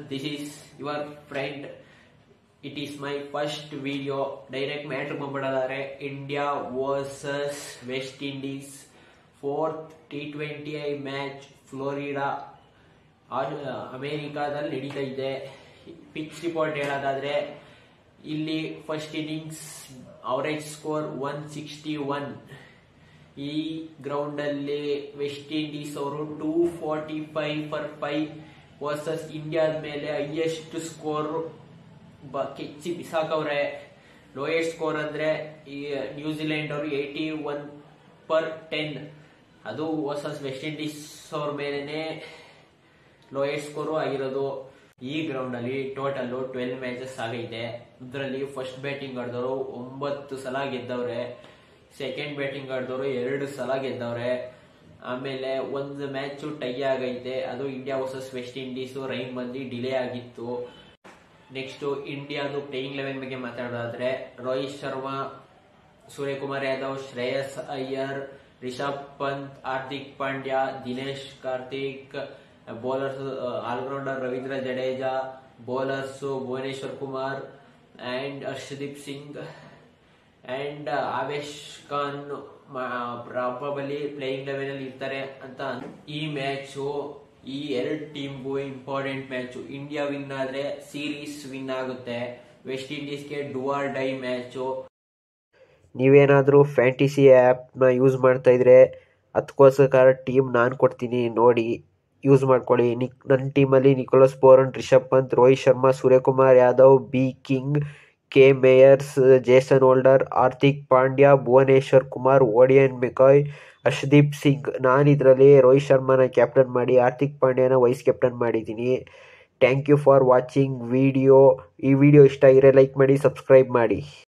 this is your friend. It is my first video. Direct matter ಬಂದ್ಬಿಡೋದಾದ್ರೆ India versus West Indies fourth T twenty I match Florida ಅಮೇರಿಕಾದಲ್ಲಿ ನಡೀತಾ ಇದೆ pitch report ಹೇಳೋದಾದ್ರೆ ಇಲ್ಲಿ first innings average score one sixty one ಈ ground ಅಲ್ಲಿ West Indies ಅವರು two forty five for five versus ಇಂಡಿಯಾದ ಮೇಲೆ ಹೈಯೆಸ್ಟ್ ಸ್ಕೋರ್ ಕೆಚ್ಚಿ ಬಿಸಾಕವ್ರೆ ಲೋಯೆಸ್ಟ್ ಸ್ಕೋರ್ ಅಂದ್ರೆ ಈ ನ್ಯೂಜಿಲೆಂಡ್ ಅವರು ಏಯ್ಟಿ ಒನ್ ಪರ್ ಟೆನ್ ಅದು ವರ್ಸಸ್ ವೆಸ್ಟ್ ಇಂಡೀಸ್ ಅವ್ರ ಮೇಲೆನೆ ಲೋಯೆಸ್ಟ್ ಸ್ಕೋರು ಆಗಿರೋದು ಈ ಗ್ರೌಂಡ್ ಅಲ್ಲಿ ಟೋಟಲ್ ಟ್ವೆಲ್ ಮ್ಯಾಚಸ್ ಆಗೈತೆ ಇದರಲ್ಲಿ ಫಸ್ಟ್ ಬ್ಯಾಟಿಂಗ್ ಆಡಿದವರು ಒಂಬತ್ತು ಸಲ ಗೆದ್ದವ್ರೆ ಸೆಕೆಂಡ್ ಬ್ಯಾಟಿಂಗ್ ಆಡಿದವರು ಎರಡು ಸಲ ಗೆದ್ದವ್ರೆ ಆಮೇಲೆ ಒಂದು ಮ್ಯಾಚ್ ಟೈ ಆಗೈತೆ ಅದು India versus West Indies rain ಬಂದು ಡಿಲೇ ಆಗಿತ್ತು ನೆಕ್ಸ್ಟ್ ಇಂಡಿಯಾದು ಪ್ಲೇಯಿಂಗ್ ಲೆವೆನ್ ಬಗ್ಗೆ ಮಾತಾಡೋದಾದ್ರೆ Rohit Sharma Suryakumar Yadav Shreyas Iyer Rishabh Pant Hardik Pandya Dinesh Karthik bowlers allrounder Ravindra Jadeja bowlers Bhuvneshwar Kumar and Harshdeep Singh and Avesh Khan probably playing eleven ಅಲ್ಲಿ ಇರ್ತಾರೆ ಅಂತ ಈ ಮ್ಯಾಚು ಈ ಎರಡು ಟೀಮ್ಗೂ ಇಂಪಾರ್ಟೆಂಟ್ ಮ್ಯಾಚು ಇಂಡಿಯಾ ವಿನ್ ಆದ್ರೆ ಸೀರೀಸ್ ವಿನ್ ಆಗುತ್ತೆ ವೆಸ್ಟ್ ಇಂಡೀಸ್ಗೆ ಡುವಾರ್ ಡೈ ಮ್ಯಾಚು ನೀವೇನಾದರೂ ಫ್ಯಾಂಟಿಸಿ ಆ್ಯಪ್ನ ಯೂಸ್ ಮಾಡ್ತಾ ಇದ್ರೆ ಅದಕ್ಕೋಸ್ಕರ ಟೀಮ್ ನಾನು ಕೊಡ್ತೀನಿ ನೋಡಿ ಯೂಸ್ ಮಾಡ್ಕೊಳ್ಳಿ ನಿಕ್ ನನ್ನ ಟೀಮಲ್ಲಿ Nicholas Pooran Rishabh Pant Rohit Sharma Suryakumar Yadav B King K Mayers Jason Holder Hardik Pandya Bhuvneshwar Kumar ಓಡಿಯನ್ ಮೆಕಾಯ್ ಹರ್ಷದೀಪ್ ಸಿಂಗ್ ನಾನು ಇದರಲ್ಲಿ ರೋಹಿತ್ ಶರ್ಮಾನ ಕ್ಯಾಪ್ಟನ್ ಮಾಡಿ ಹಾರ್ದಿಕ್ ಪಾಂಡ್ಯನ ವೈಸ್ ಕ್ಯಾಪ್ಟನ್ ಮಾಡಿದ್ದೀನಿ thank you for watching video ಈ ವಿಡಿಯೋ ಇಷ್ಟ ಆಗಿದ್ರೆ ಲೈಕ್ ಮಾಡಿ ಸಬ್ಸ್ಕ್ರೈಬ್ ಮಾಡಿ